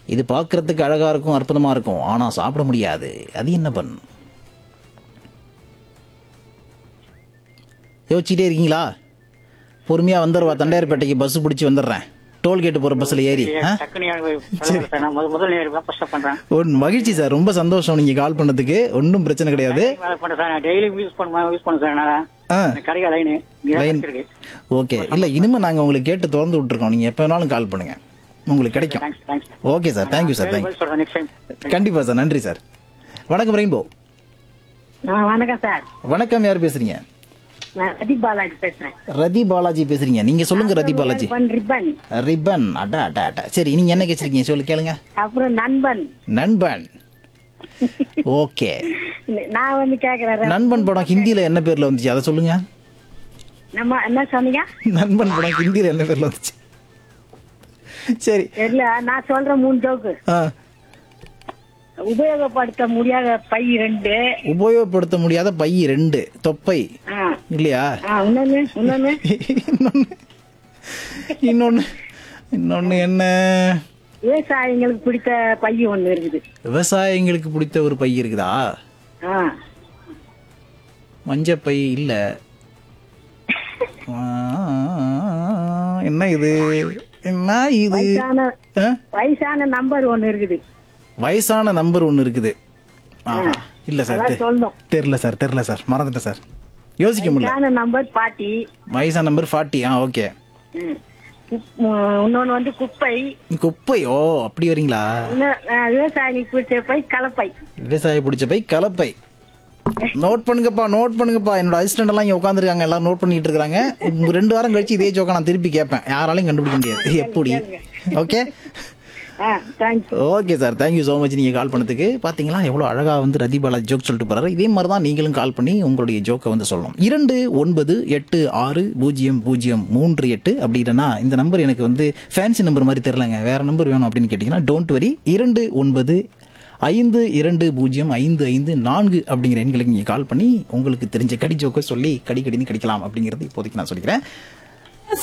இது பார்க்கறதுக்கு அழகாக இருக்கும் அற்புதமாக இருக்கும் ஆனால் சாப்பிட முடியாது அது என்ன பண் யோசிச்சுட்டே இருக்கீங்களா பொறுமையாக வந்துடுவா தண்டையார்பேட்டைக்கு பஸ் பிடிச்சி வந்துடுறேன் டோல்கேட்டு போகிற பஸ்ஸில் ஏறி ஆ டக்குனு எனக்கு பரவாயில்ல சார். நான் முத- முதல் நேரம் தான் ஃபர்ஸ்ட் பண்றேன் ஒன் மகிழ்ச்சி சார் ரொம்ப சந்தோஷம் நீங்கள் கால் பண்ணதுக்கு ஒன்றும் பிரச்சனை கிடையாது வேலை பண்றேன் சார் நான் டெய்லி யூஸ் பண்ணுவேன் யூஸ் பண்ண சார் நான் ஆ எனக்கு கிடைக்க லைனு லைன் இருக்கு ஓகே இல்லை இனிமேல் நாங்கள் உங்களுக்கு கேட்டு திறந்து விட்டுருக்கோம் நீங்கள் எப்போ வேணாலும் கால் பண்ணுங்கள் உங்களுக்கு கிடைக்கும் thanks thanks okay sir thank you sir thank you சொல்றேன் நெக்ஸ்ட் டைம் கண்டிப்பாக சார் நன்றி சார் வணக்கம் ரெயின்போ வணக்கம் சார் வணக்கம் யார் பேசுறீங்க நான் ரதி பாலாஜி பேசுறேன் ரதி பாலாஜி பேசுறீங்க நீங்க சொல்லுங்க ரதி பாலாஜி ரிப்பன் ரிப்பன் ரிப்பன் அடா அடா அடா சரி நீங்க என்ன கேச்சிருக்கீங்க சொல்லு கேளுங்க அப்புறம் நண்பன் நண்பன் ஓகே நான் வந்து கேக்குறேன் நண்பன் படம் ஹிந்தியில என்ன பேர்ல வந்துச்சு அதை சொல்லுங்க நம்ம என்ன சொன்னீங்க நண்பன் படம் ஹிந்தியில என்ன பேர்ல வந்துச்சு சரி தெரியல நான் சொல்ற மூணு ஜோக்கு ஆ உபயோகப்படுத்த முடியாத பை ரெண்டு உபயோகப்படுத்த முடியாத பை ரெண்டு தொப்பை ஆ, இல்லையா ஆ, இன்னொன்னு இன்னொன்னு இன்னொன்னு இன்னொன்னு இன்னொன்னு என்ன விவசாயிங்களுக்கு பிடித்த பை ஒண்ணு இருக்குது விவசாயிங்களுக்கு பிடித்த ஒரு பை இருக்குதா ஆ, மஞ்சப்பை இல்ல ஆ, என்ன இது என்ன இது வயசான ஆ? வயசான நம்பர் ஒண்ணு இருக்குது வயசான நம்பர் ஒன்னு இருக்குது ஆஹா. இல்ல சார் அதான் தெ- சொல்லணும் தெரியல சார் தெரியல சார் மறந்துட்டேன் சார் யோசிக்க முடியல வயசான நம்பர் பாட்டி வயசான நம்பர் ஃபார்ட்டி ஆ ஓகே ம். குப்- ம், இன்னொன்னு வந்து குப்பை குப்பை ஓ அப்படி வரீங்களா இன்னும், ஆ, விவசாயிகளுக்கு பிடிச்ச பை கலப்பை விவசாய பிடிச்ச பை கலப்பை நோட் பண்ணுங்கப்பா நோட் பண்ணுங்கப்பா என்னோட அசிஸ்டன்ட் எல்லாம் இங்க உட்காந்துருக்காங்க எல்லாரும் நோட் பண்ணிட்டு இருக்காங்க உங்க ரெண்டு வாரம் கழிச்சு இதே ஜோக்கா நான் திருப்பி கேட்பேன் யாராலையும் கண்டுபிடிக்க முடியாது எப்படி ஓகே ஆ thanks okay sir thank you so much நீங்கள் கால் பண்ணதுக்கு பார்த்தீங்களா எவ்வளோ அழகாக வந்து ரதி பாலாஜி ஜோக் சொல்லிட்டு போறாரு இதே மாதிரி தான் நீங்களும் கால் பண்ணி உங்களுடைய ஜோக்கை வந்து சொல்லணும் இரண்டு ஒன்பது எட்டு ஆறு பூஜ்ஜியம் பூஜ்ஜியம் மூன்று எட்டு அப்படி இல்லைன்னா இந்த நம்பர் எனக்கு வந்து ஃபேன்சி நம்பர் மாதிரி தெரிலங்க வேற நம்பர் வேணும் அப்படின்னு கேட்டிங்கன்னா டோன்ட் வரி இரண்டு ஒன்பது ஐந்து இரண்டு பூஜ்ஜியம் ஐந்து ஐந்து நான்கு அப்படிங்கிற எண்களுக்கு நீங்கள் கால் பண்ணி உங்களுக்கு தெரிஞ்ச கடி ஜோக்கை சொல்லி கடி கடின்னு கிடைக்கலாம் அப்படிங்கிறது இப்போதைக்கு நான் சொல்லிக்கிறேன்